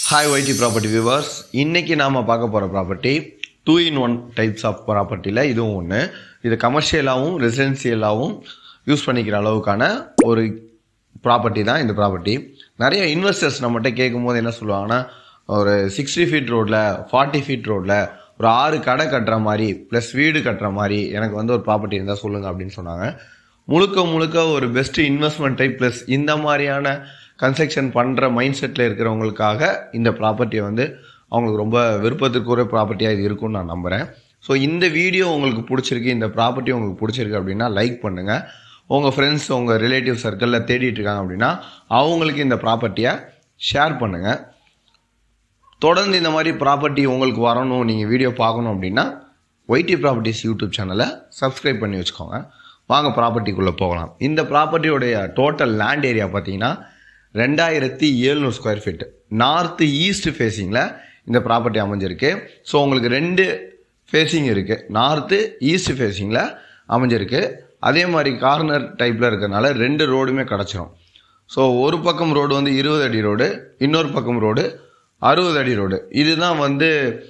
hi YT property viewers இன்னைக்கு நாம பார்க்க போகிற property two in one types of ப்ராப்பர்ட்டியில் இதுவும் ஒன்று இது கமர்ஷியலாகவும் ரெசிடென்சியலாகவும் யூஸ் பண்ணிக்கிற அளவுக்கான ஒரு ப்ராப்பர்ட்டி தான் இந்த ப்ராப்பர்ட்டி நிறைய இன்வெஸ்டர்ஸ் நம்மகிட்ட கேட்கும்போது என்ன சொல்லுவாங்கன்னா ஒரு சிக்ஸ்டி ஃபீட் ரோட்டில் ஃபார்ட்டி ஃபீட் ரோட்டில் ஒரு ஆறு கடை கட்டுற மாதிரி ப்ளஸ் வீடு கட்டுற மாதிரி எனக்கு வந்து ஒரு ப்ராப்பர்ட்டி இருந்தால் சொல்லுங்கள் அப்படின்னு சொன்னாங்க முழுக்க முழுக்க ஒரு பெஸ்ட் இன்வெஸ்ட்மெண்ட் டைப் ப்ளஸ் இந்த மாதிரியான கன்ஸ்ட்ரக்ஷன் பண்ணுற மைண்ட் செட்டில் இருக்கிறவங்களுக்காக இந்த ப்ராப்பர்ட்டியை வந்து அவங்களுக்கு ரொம்ப விருப்பத்திற்குரிய ப்ராப்பர்ட்டியாக இது இருக்கும்னு நான் நம்புகிறேன் ஸோ இந்த வீடியோ உங்களுக்கு பிடிச்சிருக்கு இந்த ப்ராப்பர்ட்டி உங்களுக்கு பிடிச்சிருக்கு அப்படின்னா லைக் பண்ணுங்கள் உங்கள் ஃப்ரெண்ட்ஸ் உங்கள் ரிலேட்டிவ் சர்க்கிளில் தேடிட்டு இருக்காங்க அப்படின்னா அவங்களுக்கு இந்த ப்ராப்பர்ட்டியை ஷேர் பண்ணுங்கள் தொடர்ந்து இந்த மாதிரி ப்ராப்பர்ட்டி உங்களுக்கு வரணும் நீங்கள் வீடியோ பார்க்கணும் அப்படின்னா ஒய்டி ப்ராப்பர்ட்டிஸ் யூடியூப் சேனலை சப்ஸ்கிரைப் பண்ணி வச்சுக்கோங்க வாங்க ப்ராப்பர்ட்டிக்குள்ளே போகலாம் இந்த ப்ராப்பர்ட்டியோடைய டோட்டல் லேண்ட் ஏரியா பார்த்தீங்கன்னா ரெண்டாயிரத்தி எழுநூறு ஸ்கொயர் ஃபீட் நார்த்து ஈஸ்ட் ஃபேஸிங்கில் இந்த ப்ராப்பர்ட்டி அமைஞ்சிருக்கு ஸோ உங்களுக்கு ரெண்டு ஃபேஸிங் இருக்குது நார்த்து ஈஸ்ட் ஃபேஸிங்கில் அமைஞ்சிருக்கு அதே மாதிரி கார்னர் டைப்பில் இருக்கிறதுனால ரெண்டு ரோடுமே கிடச்சிரும் ஸோ ஒரு பக்கம் ரோடு வந்து இருபது அடி ரோடு இன்னொரு பக்கம் ரோடு அறுபது அடி ரோடு இதுதான் வந்து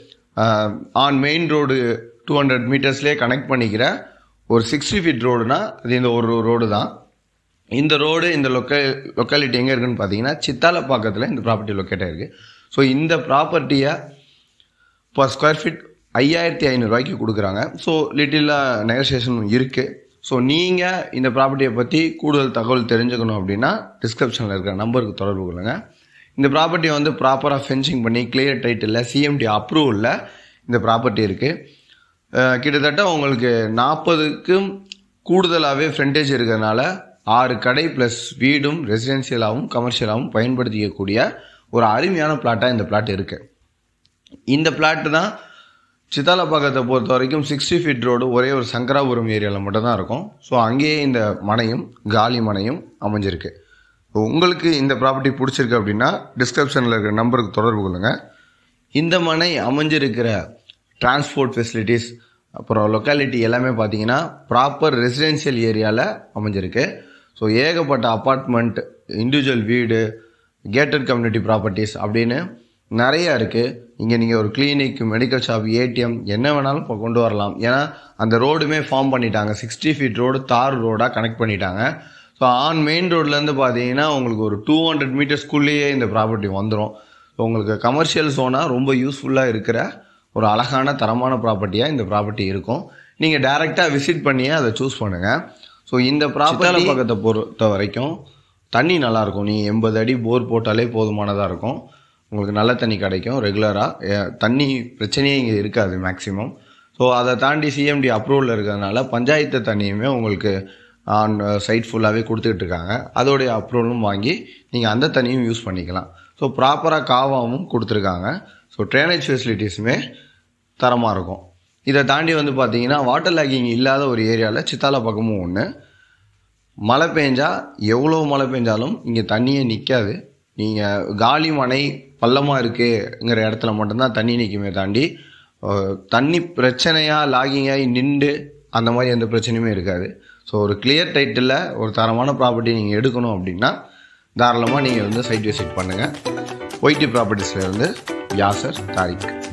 on main road two hundred மீட்டர்ஸ்லேயே கனெக்ட் பண்ணிக்கிற ஒரு சிக்ஸ்டி ஃபீட் ரோடுனா அது இந்த ஒரு ரோடு தான் இந்த ரோடு இந்த லொக்கே லொக்காலிட்டி எங்கே இருக்குன்னு பார்த்தீங்கன்னா சித்தாலப்பாக்கத்தில் இந்த ப்ராப்பர்ட்டி லொக்கேட் ஆயிருக்கு ஸோ இந்த ப்ராப்பர்ட்டியை பர் ஸ்கொயர் ஃபீட் ஐயாயிரத்தி ஐநூறுரூவாய்க்கு கொடுக்குறாங்க ஸோ லிட்டிலாக நெகோசியேஷன் இருக்குது ஸோ நீங்கள் இந்த ப்ராப்பர்ட்டியை பற்றி கூடுதல் தகவல் தெரிஞ்சுக்கணும் அப்படின்னா டிஸ்கிரிப்ஷனில் இருக்கிற நம்பருக்கு தொடர்பு கொள்ளுங்கள் இந்த ப்ராப்பர்ட்டியை வந்து ப்ராப்பராக ஃபென்சிங் பண்ணி கிளியர் டைட்டில் சிஎம்டி அப்ரூவலில் இந்த ப்ராப்பர்ட்டி இருக்குது கிட்டத்தட்ட உங்களுக்கு நாற்பதுக்கும் கூடுதலாகவே ஃப்ரண்டேஜ் இருக்கிறதுனால ஆறு கடை ப்ளஸ் வீடும் ரெசிடென்சியலாகவும் கமர்ஷியலாகவும் பயன்படுத்திக்கக்கூடிய ஒரு அருமையான பிளாட்டாக இந்த பிளாட் இருக்குது இந்த பிளாட் தான் சித்தாலப்பாக்கத்தை பொறுத்த வரைக்கும் சிக்ஸ்டி ஃபீட் ரோடு ஒரே ஒரு சங்கராபுரம் ஏரியாவில் மட்டும்தான் இருக்கும் ஸோ அங்கேயே இந்த மனையும் காலி மனையும் அமைஞ்சிருக்கு உங்களுக்கு இந்த ப்ராப்பர்ட்டி பிடிச்சிருக்கு அப்படின்னா டிஸ்கிரிப்ஷனில் இருக்கிற நம்பருக்கு தொடர்பு கொள்ளுங்கள் இந்த மனை அமைஞ்சிருக்கிற டிரான்ஸ்போர்ட் ஃபெசிலிட்டிஸ் அப்புறம் லொக்காலிட்டி எல்லாமே பார்த்தீங்கன்னா ப்ராப்பர் ரெசிடென்ஷியல் ஏரியாவில் அமைஞ்சிருக்கு ஸோ ஏகப்பட்ட அப்பார்ட்மெண்ட் இண்டிவிஜுவல் வீடு கேட்டட் கம்யூனிட்டி ப்ராப்பர்ட்டிஸ் அப்படின்னு நிறையா இருக்குது இங்கே நீங்கள் ஒரு கிளினிக் மெடிக்கல் ஷாப் ஏடிஎம் என்ன வேணாலும் இப்போ கொண்டு வரலாம் ஏன்னா அந்த ரோடுமே ஃபார்ம் பண்ணிட்டாங்க சிக்ஸ்டி ஃபீட் ரோடு தார் ரோடாக கனெக்ட் பண்ணிட்டாங்க ஸோ ஆன் மெயின் ரோட்லேருந்து பார்த்தீங்கன்னா உங்களுக்கு ஒரு டூ ஹண்ட்ரட் மீட்டர்ஸ்குள்ளேயே இந்த ப்ராப்பர்ட்டி வந்துடும் ஸோ உங்களுக்கு கமர்ஷியல் ஜோனாக ரொம்ப யூஸ்ஃபுல்லாக இருக்கிற ஒரு அழகான தரமான ப்ராப்பர்ட்டியாக இந்த ப்ராப்பர்ட்டி இருக்கும் நீங்கள் டைரெக்டாக விசிட் பண்ணியே அதை சூஸ் பண்ணுங்கள் ஸோ இந்த ப்ராப்பர்ட்டி பக்கத்தை பொறுத்த வரைக்கும் தண்ணி நல்லாயிருக்கும் நீங்கள் எண்பது அடி போர் போட்டாலே போதுமானதாக இருக்கும் உங்களுக்கு நல்ல தண்ணி கிடைக்கும் ரெகுலராக தண்ணி பிரச்சனையே இங்கே இருக்காது மேக்ஸிமம் ஸோ அதை தாண்டி சிஎம்டி அப்ரூவலில் இருக்கிறதுனால பஞ்சாயத்து தண்ணியுமே உங்களுக்கு ஆன் சைட் ஃபுல்லாகவே கொடுத்துக்கிட்டு இருக்காங்க அதோடைய அப்ரூவலும் வாங்கி நீங்கள் அந்த தண்ணியும் யூஸ் பண்ணிக்கலாம் ஸோ ப்ராப்பராக காவாவும் கொடுத்துருக்காங்க ஸோ ட்ரைனேஜ் ஃபெசிலிட்டிஸுமே தரமாக இருக்கும் இதை தாண்டி வந்து பார்த்தீங்கன்னா வாட்டர் லேக்கிங் இல்லாத ஒரு ஏரியாவில் சித்தால பக்கமும் ஒன்று மழை பெஞ்சா எவ்வளோ மழை பெஞ்சாலும் இங்கே தண்ணியே நிற்காது நீங்கள் காலி மனை பள்ளமாக இருக்குங்கிற இடத்துல மட்டும்தான் தண்ணி நிற்குமே தாண்டி தண்ணி பிரச்சனையாக லாகிங்காகி நின்று அந்த மாதிரி எந்த பிரச்சனையுமே இருக்காது ஸோ ஒரு கிளியர் டைட்டில் ஒரு தரமான ப்ராப்பர்ட்டி நீங்கள் எடுக்கணும் அப்படின்னா தாராளமாக நீங்கள் வந்து சைட் விசிட் பண்ணுங்கள் ஒய்டி ப்ராப்பர்ட்டிஸ்லேருந்து யாசர் தாரிக்